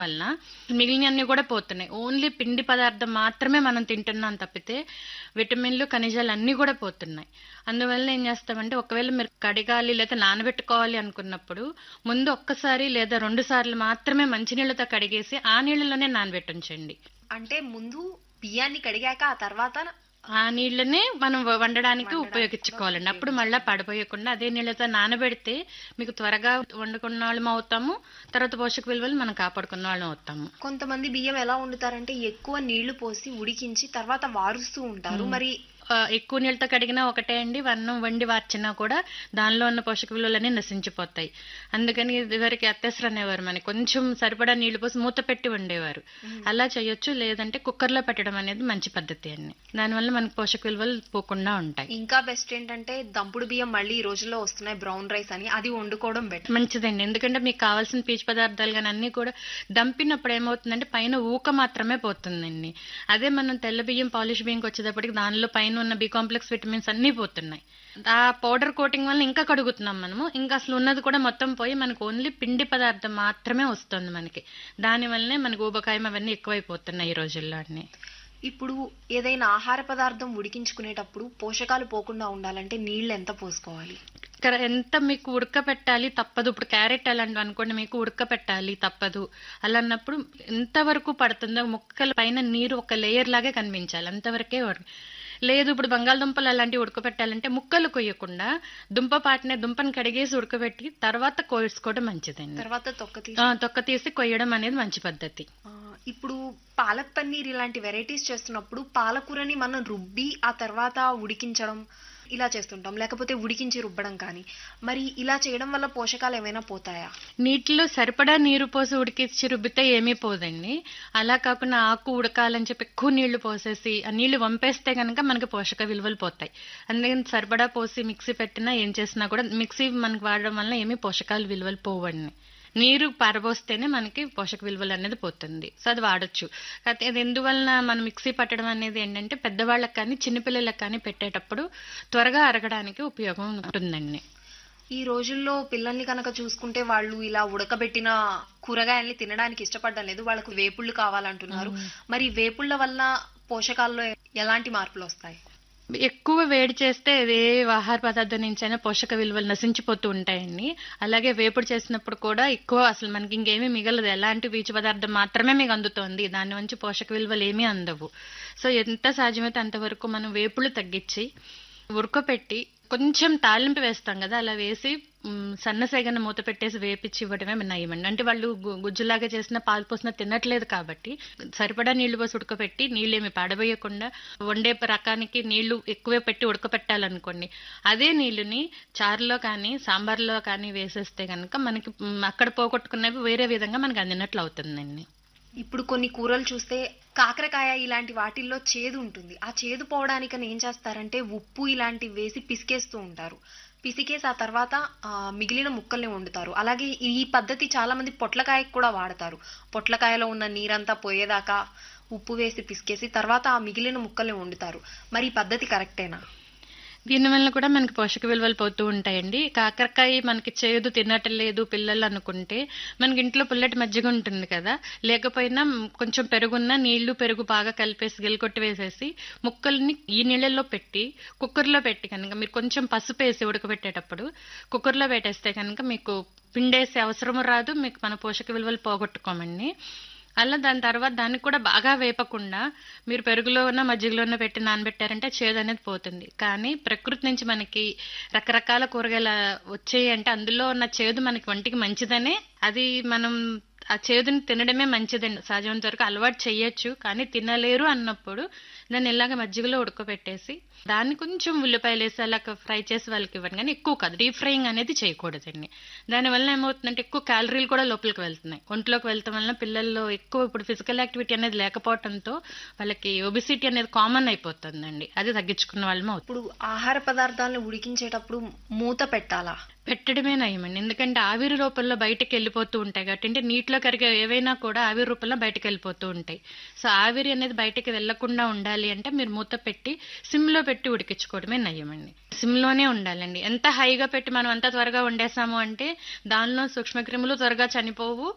వలన మిగిలినవన్నీ కూడా పోతున్నాయి ఓన్లీ పిండి పదార్థం మాత్రమే మనం తింటున్నాం తప్పితే విటమిన్లు ఖనిజాలు అన్నీ కూడా పోతున్నాయి అందువల్ల ఏం చేస్తామంటే ఒకవేళ మీరు కడగాలి లేదా నానబెట్టుకోవాలి అనుకున్నప్పుడు ముందు ఒక్కసారి లేదా రెండు సార్లు మాత్రమే మంచినీళ్ళతో కడిగేసి ఆ నీళ్ళలోనే నానబెట్టించండి అంటే ముందు బియ్యాన్ని కడిగాక ఆ తర్వాత ఆ నీళ్ళనే మనం వ- వండడానికి ఉపయోగించుకోవాలండి అప్పుడు మళ్ళీ పడిపోయకుండా అదే నీళ్ళతో నానబెడితే మీకు త్వరగా వండుకున్న వాళ్ళం అవుతాము తర్వాత పోషక విలువలు మనం కాపాడుకున్న వాళ్ళం అవుతాము కొంతమంది బియ్యం ఎలా వండుతారంటే ఎక్కువ నీళ్లు పోసి ఉడికించి తర్వాత వారుస్తూ ఉంటారు మరి ఆ, ఎక్కువ నీళ్ళతో కడిగినా ఒకటే అండి వన్నం వండి వార్చినా కూడా దానిలో ఉన్న పోషక విలువలన్నీ నశించిపోతాయి అందుకని ఇదివరకు అత్తెసరు అనేవారు మనకి కొంచెం సరిపడా నీళ్లు పోసి మూత పెట్టి వండేవారు అలా చేయొచ్చు లేదంటే కుక్కర్లో పెట్టడం అనేది మంచి పద్ధతి అండి దానివల్ల మనకి పోషక విలువలు పోకుండా ఉంటాయి ఇంకా బెస్ట్ ఏంటంటే దంపుడు బియ్యం మళ్ళీ ఈ రోజుల్లో వస్తున్నాయి బ్రౌన్ రైస్ అని అది వండుకోవడం బెటర్ మంచిదండి ఎందుకంటే మీకు కావాల్సిన పీచు పదార్థాలు కానీ అన్నీ కూడా దంపినప్పుడు ఏమవుతుందంటే పైన ఊక మాత్రమే పోతుందండి అదే మనం తెల్ల బియ్యం పాలిష్ బియ్యంకి వచ్చేటప్పటికి దానిలో పైన ఉన్న బి కాంప్లెక్స్ విటమిన్స్ అన్నీ పోతున్నాయి ఆ పౌడర్ కోటింగ్ వల్ల ఇంకా కడుగుతున్నాం మనము ఇంకా అసలు ఉన్నది కూడా మొత్తం పోయి మనకు ఓన్లీ పిండి పదార్థం మాత్రమే వస్తుంది మనకి దానివల్లనే మనకు ఊబకాయం అవన్నీ ఎక్కువైపోతున్నాయి ఈ రోజుల్లో అన్నీ ఇప్పుడు ఏదైనా ఆహార పదార్థం ఉడికించుకునేటప్పుడు పోషకాలు పోకుండా ఉండాలంటే నీళ్ళు ఎంత పోసుకోవాలి ఇక్కడ ఎంత మీకు ఉడకపెట్టాలి తప్పదు ఇప్పుడు క్యారెట్ అలాంటివి అనుకోండి మీకు ఉడకపెట్టాలి తప్పదు అలా అన్నప్పుడు ఎంతవరకు పడుతుందో ముక్కల పైన నీరు ఒక లేయర్ లాగే కనిపించాలి అంతవరకే ఉడక- లేదు ఇప్పుడు బంగాళదుంపలు అలాంటివి ఉడకపెట్టాలంటే ముక్కలు కొయ్యకుండా దుంప పాటినే దుంపను కడిగేసి ఉడకబెట్టి తర్వాత కోసుకోవడం మంచిదండి తర్వాత తొక్క తీసి ఆ, తొక్క తీసి కొయ్యడం అనేది మంచి పద్ధతి ఆ, ఇప్పుడు పాలక్ పన్నీర్ ఇలాంటి వెరైటీస్ చేస్తున్నప్పుడు పాలకూరని మనం రుబ్బి ఆ తర్వాత ఉడికించడం ఇలా చేస్తుంటాం లేకపోతే ఉడికించి రుబ్బడం కానీ మరి ఇలా చేయడం వల్ల పోషకాలు ఏమైనా పోతాయా నీటిలో సరిపడా నీరు పోసి ఉడికించి రుబ్బితే ఏమీ పోదండి అలా కాకుండా ఆకు ఉడకాలని చెప్పి ఎక్కువ నీళ్లు పోసేసి ఆ నీళ్లు వంపేస్తే కనుక మనకి పోషక విలువలు పోతాయి అందుకని సరిపడా పోసి మిక్సీ పెట్టినా ఏం చేసినా కూడా మిక్సీ మనకి వాడడం వల్ల ఏమీ పోషకాలు విలువలు పోవండి నీరు పారబోస్తేనే మనకి పోషక విలువలు అనేది పోతుంది సో అది వాడచ్చు కాకపోతే అది ఎందువలన మనం మిక్సీ పట్టడం అనేది ఏంటంటే పెద్దవాళ్ళకి కానీ చిన్నపిల్లలకు కానీ పెట్టేటప్పుడు త్వరగా అరగడానికి ఉపయోగం ఉంటుందండి ఈ రోజుల్లో పిల్లల్ని కనుక చూసుకుంటే వాళ్ళు ఇలా ఉడకబెట్టిన కూరగాయల్ని తినడానికి ఇష్టపడడం లేదు వాళ్ళకు వేపుళ్ళు కావాలంటున్నారు మరి వేపుళ్ళ వల్ల పోషకాల్లో ఎలాంటి మార్పులు వస్తాయి ఎక్కువ వేడి చేస్తే ఏ ఆహార పదార్థం నుంచైనా పోషక విలువలు నశించిపోతూ ఉంటాయండి అలాగే వేపుడు చేసినప్పుడు కూడా ఎక్కువ అసలు మనకి ఇంకేమీ మిగలదు ఎలాంటి పీచు పదార్థం మాత్రమే మీకు అందుతోంది దాని నుంచి పోషక విలువలు ఏమీ అందవు సో ఎంత సాధ్యమైతే అంతవరకు మనం వేపుళ్ళు తగ్గించి ఉడకపెట్టి కొంచెం తాలింపు వేస్తాం కదా అలా వేసి మ్, సన్నసేగన మూత పెట్టేసి వేపించి ఇవ్వడమే నయమండి అంటే వాళ్ళు గు- గుజ్జులాగా చేసిన పాలు పోసిన తినట్లేదు కాబట్టి సరిపడా నీళ్లు పోసి ఉడకపెట్టి నీళ్ళు ఏమి పాడబోయకుండా వండే రకానికి నీళ్లు ఎక్కువే పెట్టి ఉడకపెట్టాలనుకోండి అదే నీళ్ళుని చారులో కానీ సాంబార్లో కానీ వేసేస్తే కనుక మనకి మ్, అక్కడ పోగొట్టుకున్నవి వేరే విధంగా మనకి అందినట్లు అవుతుందండి ఇప్పుడు కొన్ని కూరలు చూస్తే కాకరకాయ ఇలాంటి వాటిల్లో చేదు ఉంటుంది ఆ చేదు పోవడానికని ఏం చేస్తారంటే ఉప్పు ఇలాంటివి వేసి పిసికేస్తూ ఉంటారు పిసికేసి ఆ తర్వాత ఆ, మిగిలిన ముక్కల్ని వండుతారు అలాగే ఈ పద్ధతి చాలా మంది పొట్లకాయకు కూడా వాడతారు పొట్లకాయలో ఉన్న నీరంతా పోయేదాకా ఉప్పు వేసి పిసికేసి తర్వాత ఆ మిగిలిన ముక్కల్ని వండుతారు మరి ఈ పద్ధతి కరెక్టేనా దీనివల్ల కూడా మనకి పోషక విలువలు పోతూ ఉంటాయండి కాకరకాయ మనకి చేదు తినట్లేదు పిల్లలు అనుకుంటే మనకి ఇంట్లో పుల్లటి మజ్జిగ ఉంటుంది కదా లేకపోయినా మ్, కొంచెం పెరుగున్న నీళ్లు పెరుగు బాగా కలిపేసి గిలకొట్టి వేసేసి ముక్కల్ని ఈ నీళ్ళల్లో పెట్టి కుక్కర్లో పెట్టి కనుక మీరు కొంచెం పసుపు వేసి ఉడకబెట్టేటప్పుడు కుక్కర్లో పెట్టేస్తే కనుక మీకు పిండేసే అవసరము రాదు మీకు మన పోషక విలువలు పోగొట్టుకోమండి అలా దాని తర్వాత దానికి కూడా బాగా వేపకుండా మీరు పెరుగులో ఉన్న మజ్జిగలో ఉన్న పెట్టి నానబెట్టారంటే చేదు అనేది పోతుంది కానీ ప్రకృతి నుంచి మనకి రకరకాల కూరగాయలు వచ్చాయి అంటే అందులో ఉన్న చేదు మనకి ఒంటికి మంచిదనే అది మనం ఆ చేదుని తినడమే మంచిదండి సహజమైనంత వరకు అలవాటు చేయొచ్చు కానీ తినలేరు అన్నప్పుడు దాన్ని ఇలాగ మజ్జిగలో ఉడకబెట్టేసి దాన్ని కొంచెం ఉల్లిపాయలు వేసి అలా ఫ్రై చేసి వాళ్ళకి ఇవ్వండి కానీ ఎక్కువ కాదు డీప్ ఫ్రైయింగ్ అనేది చేయకూడదండి దానివల్ల ఏమవుతుందంటే ఎక్కువ క్యాలరీలు కూడా లోపలికి వెళ్తున్నాయి ఒంట్లోకి వెళ్తాం వల్ల పిల్లల్లో ఎక్కువ ఇప్పుడు ఫిజికల్ యాక్టివిటీ అనేది లేకపోవడంతో వాళ్ళకి ఒబిసిటీ అనేది కామన్ అయిపోతుందండి అది తగ్గించుకున్న వాళ్ళమే అవుతుంది ఇప్పుడు ఆహార పదార్థాలను ఉడికించేటప్పుడు మూత పెట్టాలా పెట్టడమే నయమండి ఎందుకంటే ఆవిరి రూపంలో బయటకు వెళ్ళిపోతూ ఉంటాయి కాబట్టి అంటే నీటిలో కరిగే ఏవైనా కూడా ఆవిరి రూపంలో బయటకు వెళ్ళిపోతూ ఉంటాయి సో ఆవిరి అనేది బయటకు వెళ్లకుండా ఉండాలి అంటే మీరు మూత పెట్టి సిమ్లో పెట్టి ఉడికించుకోవడమే నయమండి సిమ్లోనే ఉండాలండి ఎంత హైగా పెట్టి మనం అంత త్వరగా వండేసాము అంటే దానిలో సూక్ష్మక్రిములు త్వరగా చనిపోవు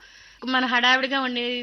మన హడావిడిగా ఉండే